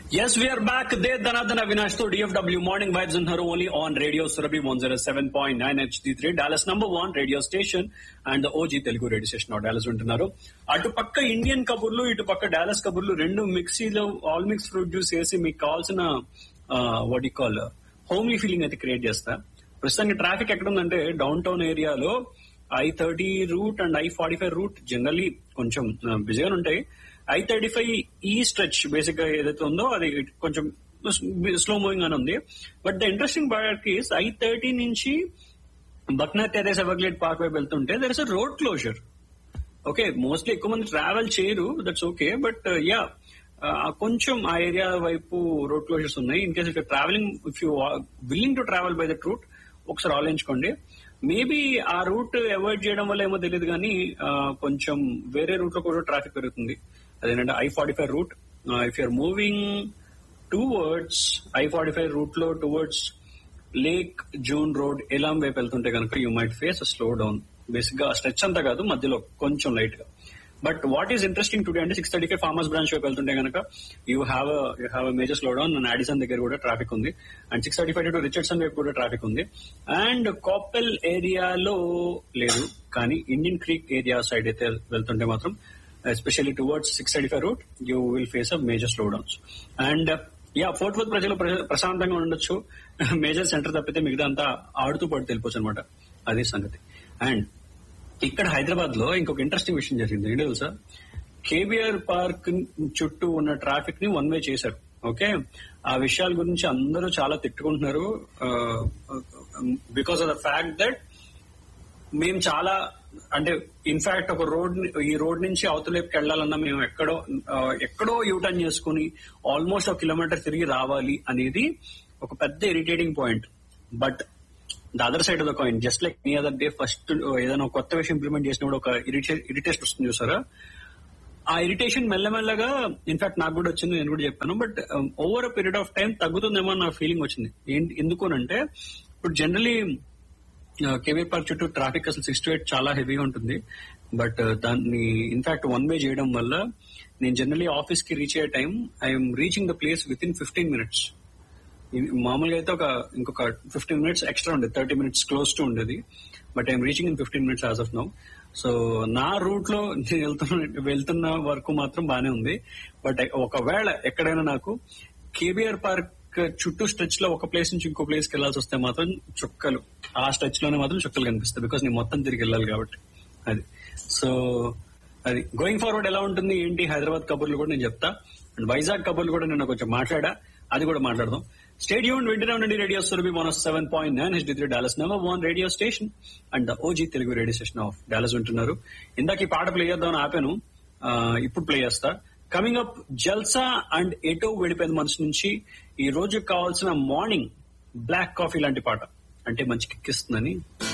Yes, we are back. There, Dhanadhan Avinash to DFW Morning Vibes in her only on Radio Surabhi 107.9 HD3, Dallas number one radio station and the OG Telugu radio station of Dallas వింటున్నారు అటు పక్క Indian కబుర్లు ఇటు పక్క Dallas కబుర్లు రెండు మిక్సీలో all mix fruit juice వేసి మీకు కావాల్సిన వాట్ కాల్ హోమ్లీ ఫీలింగ్ అయితే క్రియేట్ చేస్తా ప్రస్తుతానికి ట్రాఫిక్ ఎక్కడ ఉందంటే డౌన్ టౌన్ ఏరియాలో I thirty route and I forty five route generally కొంచెం బిజీగానే ఉంటాయి ఐ థర్టీ ఫైవ్ ఈ స్ట్రెచ్ బేసిక్ గా ఏదైతే ఉందో అది కొంచెం స్లో మూవింగ్ అని ఉంది but the interesting part is I thirty నుంచి బక్నా టెరెస్ ఎవగ్లేట్ పార్క్ వైపు వెళ్తుంటే there is a road closure okay mostly ఎక్కువ మంది ట్రావెల్ చేయరు దట్స్ ఓకే బట్ యా కొంచెం ఆ ఏరియా వైపు రోడ్ క్లోజర్స్ ఉన్నాయి in case if travelling if you willing to travel by that route ఒకసారి ఆలోచించుకోండి మేబీ ఆ రూట్ అవాయిడ్ చేయడం వల్ల ఏమో తెలియదు కానీ కొంచెం వేరే రూట్ లో కూడా ట్రాఫిక్ పెరుగుతుంది అదేంటంటే I forty five route if you're moving towards I forty five route లో towards lake June road Elam వైపు వెళ్తుంటే కనుక you might face slow down basic గా స్ట్రెచ్ అంతా కాదు మధ్యలో కొంచెం లైట్ గా but what is interesting today అంటే six thirty five farmers branch వైపు వెళ్తుంటే కనుక you have you have major slow down and Addison దగ్గర కూడా ట్రాఫిక్ ఉంది and six thirty five to Richardson వైపు కూడా ట్రాఫిక్ ఉంది అండ్ కాపెల్ ఏరియాలో లేదు కానీ ఇండియన్ క్రీక్ ఏరియా సైడ్ అయితే వెళ్తుంటే మాత్రం especially towards six thirty five route you will face a major slow downs and yeah Fort Worth ప్రజలు ప్రశాంతంగా ఉండొచ్చు మేజర్ సెంటర్ తప్పితే మిగతా అంతా ఆడుతూ పడుతూ వెళ్ళిపోవచ్చు అనమాట అది సంగతి అండ్ ఇక్కడ హైదరాబాద్ లో ఇంకొక ఇంట్రెస్టింగ్ విషయం జరిగింది ఏంటో తెలుసా కేబిఆర్ పార్క్ చుట్టూ ఉన్న ట్రాఫిక్ ని వన్ వే చేశారు ఓకే ఆ విషయాల గురించి అందరూ చాలా తిట్టుకుంటున్నారు because of the fact that మేము చాలా అంటే ఇన్ఫాక్ట్ ఒక రోడ్ ఈ రోడ్ నుంచి అవతలేపుకి వెళ్లాలన్నా మేము ఎక్కడో ఎక్కడో యూటర్న్ చేసుకుని ఆల్మోస్ట్ ఒక కిలోమీటర్ తిరిగి రావాలి అనేది ఒక పెద్ద irritating point but the other side of the coin just like any other day first ఏదైనా కొత్త విషయం ఇంప్లిమెంట్ చేసినప్పుడు ఒక ఇరిటేషన్ వస్తుంది చూసారా ఆ ఇరిటేషన్ మెల్లమెల్లగా ఇన్ఫాక్ట్ నాకు కూడా వచ్చింది నేను కూడా చెప్పాను but over a period of time తగ్గుతుందేమో నా ఫీలింగ్ వచ్చింది ఏంటి ఎందుకునంటే ఇప్పుడు జనరలీ కేవీఆర్ పార్క్ చుట్టూ ట్రాఫిక్ అసలు సిక్స్ టు ఎయిట్ చాలా హెవీగా ఉంటుంది బట్ దాన్ని ఇన్ఫాక్ట్ వన్ వే చేయడం వల్ల నేను జనరలీ ఆఫీస్ కి రీచ్ అయ్యే time I'm reaching the place within fifteen minutes మామూలుగా అయితే ఒక ఇంకొక ఫిఫ్టీన్ మినిట్స్ ఎక్స్ట్రా ఉండేది థర్టీ మినిట్స్ క్లోజ్ టు ఉండేది but I'm reaching in fifteen minutes as of now so నా రూట్ లో నేను వెళ్తున్న వెళ్తున్న వరకు మాత్రం బానే ఉంది బట్ ఒకవేళ ఎక్కడైనా నాకు కేబిఆర్ పార్క్ చుట్టూ స్ట్రెచ్ లో ఒక ప్లేస్ నుంచి ఇంకో ప్లేస్ కి వెళ్లాల్సి వస్తే మాత్రం చుక్కలు ఆ స్ట్రెచ్ లోనే మాత్రం చుక్కలు కనిపిస్తాయి బికాస్ నేను మొత్తం తిరిగి వెళ్ళాలి కాబట్టి అది సో అది గోయింగ్ ఫార్వర్డ్ ఎలా ఉంటుంది ఏంటి హైదరాబాద్ కబుర్లు కూడా నేను చెప్తా అండ్ వైజాగ్ కబుర్లు కూడా నేను కొంచెం మాట్లాడా అది కూడా మాట్లాడదాం స్టేడియం వింటూనే ఉండండి radio Surabhi one seven point nine H three Dallas number one radio station and OG Telugu radio station of Dallas వింటున్నారు ఇందాక ఈ పాట ప్లే చేద్దామని ఆపాను ఇప్పుడు ప్లే చేస్తా కమింగ్ అప్ జల్సా అండ్ ఎటో వెళ్ళిపోయిన మనసు నుంచి ఈ రోజు కావాల్సిన మార్నింగ్ బ్లాక్ కాఫీ లాంటి పాట అంటే మంచి కిక్కిస్తుందని